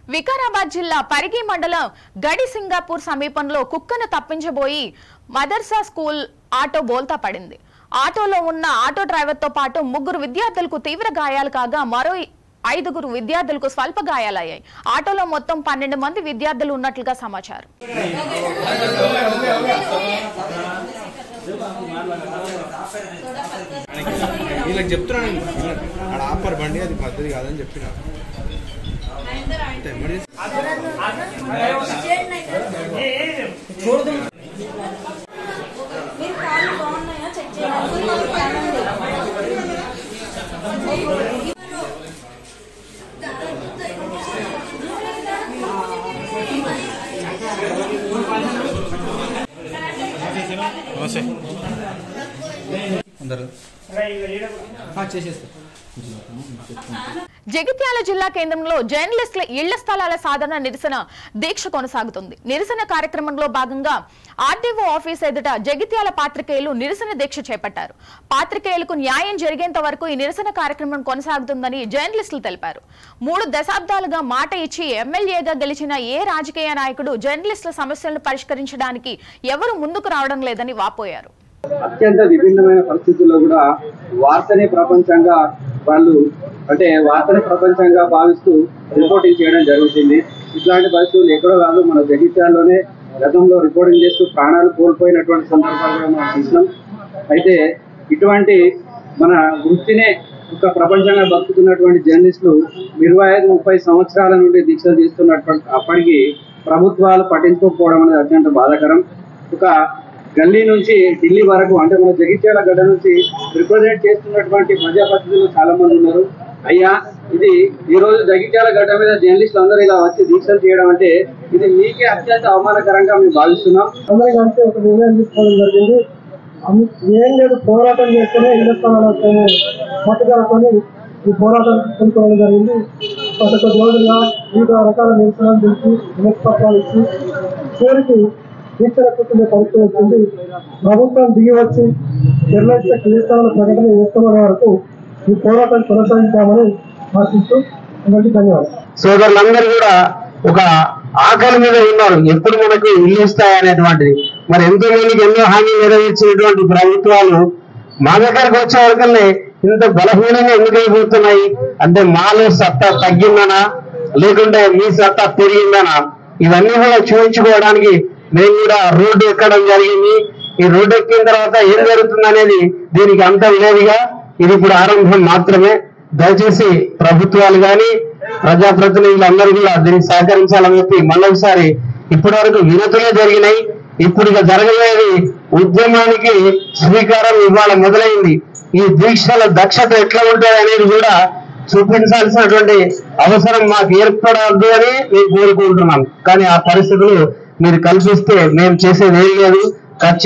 వికారాబాద్ జిల్లా పరిగి మండలం గడి సింగాపూర్ సమీపంలో కుక్కను తప్పించబోయి మదర్సా స్కూల్ ఆటో బోల్తా పడింది ఆటోలో ఉన్న ఆటో డ్రైవర్తో పాటు ముగ్గురు విద్యార్థులకు తీవ్ర గాయాలు కాగా మరో ఐదుగురు విద్యార్థులకు స్వల్ప గాయాలయ్యాయి ఆటోలో మొత్తం పన్నెండు మంది విద్యార్థులు ఉన్నట్లుగా సమాచారం వీళ్ళకి చెప్తున్నాను నేను. ఆడ ఆపర్ బండి అది పద్ధతి కాదని చెప్పిన అంతే, మరి మీరు కాళ్ళు బాగున్నాయా చెక్ చేయడానికి మాకు ప్లాన్ ఉంది. అందరు చేసేస్తా జగిత్యాల జిల్లా కేంద్రంలో జర్నలిస్టుల ఇళ్ల స్థలాల సాధన నిరసన దీక్ష కొనసాగుతుంది నిరసన కార్యక్రమంలో భాగంగా ఆర్డీఓ ఆఫీస్ ఎదుట జగిత్యాల పాత్రికేయులు నిరసన దీక్ష చేపట్టారు పాత్రికేయులకు న్యాయం జరిగేంత వరకు ఈ నిరసన కార్యక్రమం కొనసాగుతుందని జర్నలిస్టులు తెలిపారు మూడు దశాబ్దాలుగా మాట ఇచ్చి ఎమ్మెల్యేగా గెలిచిన ఏ రాజకీయ నాయకుడు జర్నలిస్టుల సమస్యలను పరిష్కరించడానికి ఎవరు ముందుకు రావడం లేదని వాపోయారు అత్యంత విభిన్నమైన పరిస్థితుల్లో కూడా వార్తని ప్రపంచంగా వాళ్ళు అంటే వార్తని ప్రపంచంగా భావిస్తూ రిపోర్టింగ్ చేయడం జరుగుతుంది ఇట్లాంటి పరిస్థితులు ఎక్కడో కాదు మన జగిత్యాల్లోనే గతంలో రిపోర్టింగ్ చేస్తూ ప్రాణాలు కోల్పోయినటువంటి సందర్భాలు కూడా మనం చూసినాం అయితే ఇటువంటి మన వృత్తినే ఒక ప్రపంచంగా బతుకుతున్నటువంటి జర్నలిస్టులు ఇరవై ఐదు ముప్పై సంవత్సరాల నుండి దీక్షలు చేస్తున్నటువంటి అప్పటికి ప్రభుత్వాలు పట్టించుకోకపోవడం అనేది అత్యంత బాధాకరం ఒక గల్లీ నుంచి ఢిల్లీ వరకు అంటే మన జగిత్యాల గడ్డ నుంచి రిప్రజెంట్ చేస్తున్నటువంటి ప్రజాప్రతినిధులు చాలా మంది ఉన్నారు అయ్యా ఇది ఈ రోజు జగిత్యాల గడ్డ మీద జర్నలిస్టులు అందరూ ఇలా వచ్చి దీక్షలు చేయడం అంటే ఇది మీకే అత్యంత అవమానకరంగా మేము భావిస్తున్నాం అందరూ కలిసి ఒక నిర్ణయం తీసుకోవడం జరిగింది అన్ని- ఏం లేదు పోరాటం చేస్తేనే ఇళ్ల స్థలాలు వస్తాయని పట్టుదలతోని ఈ పోరాటం కొనుక్కోవడం జరిగింది గత కొద్ది రోజులుగా వివిధ రకాల నిరసనలు తెలిసి వినతి పత్రాలు ఇచ్చి చివరికి దీక్షల కూర్చునే పరిస్థితి వచ్చింది ప్రభుత్వం దిగి వచ్చి జర్నలిస్టులకు ఇళ్ల స్థలాల ప్రకటన చేస్తున్న వరకు ఈ పోరాటం కొనసాగించామని ఆశిస్తూ అందరికీ ధన్యవాదాలు సోదరులందరూ కూడా ఒక ఆకలి మీద ఉన్నారు ఎప్పుడు మనకు ఇల్లు ఇస్తాయి అనేటువంటిది మరి ఎంతో మందికి ఎన్నో హామీలు నెరవేర్చినటువంటి ప్రభుత్వాలు మా దగ్గరకు వచ్చే వరకల్నే ఇంత బలహీనంగా ఎందుకైపోతున్నాయి అంటే మాలో సత్తా తగ్గిందనా లేకుంటే మీ సత్తా పెరిగిందనా ఇవన్నీ కూడా చూపించుకోవడానికి మేము కూడా రోడ్డు ఎక్కడం జరిగింది ఈ రోడ్డు ఎక్కిన తర్వాత ఏం జరుగుతుంది అనేది దీనికి అంతం లేదుగా ఇది ఇప్పుడు ఆరంభం మాత్రమే దయచేసి ప్రభుత్వాలు కానీ ప్రజాప్రతినిధులు అందరూ కూడా దీనికి సహకరించాలని చెప్పి మళ్ళొకసారి ఇప్పటి వరకు వినతులే జరిగినాయి ఇప్పుడు ఇక జరగలేదు ఉద్యమానికి శ్రీకారం ఇవాళ మొదలైంది ఈ దీక్షల దక్షత ఎట్లా ఉంటుంది అనేది కూడా చూపించాల్సినటువంటి అవసరం మాకు ఏర్పడవద్దు అని నేను కోరుకుంటున్నాను కానీ ఆ పరిస్థితులు మీరు కల్పిస్తే మేము చేసేది ఏం లేదు ఖచ్చితంగా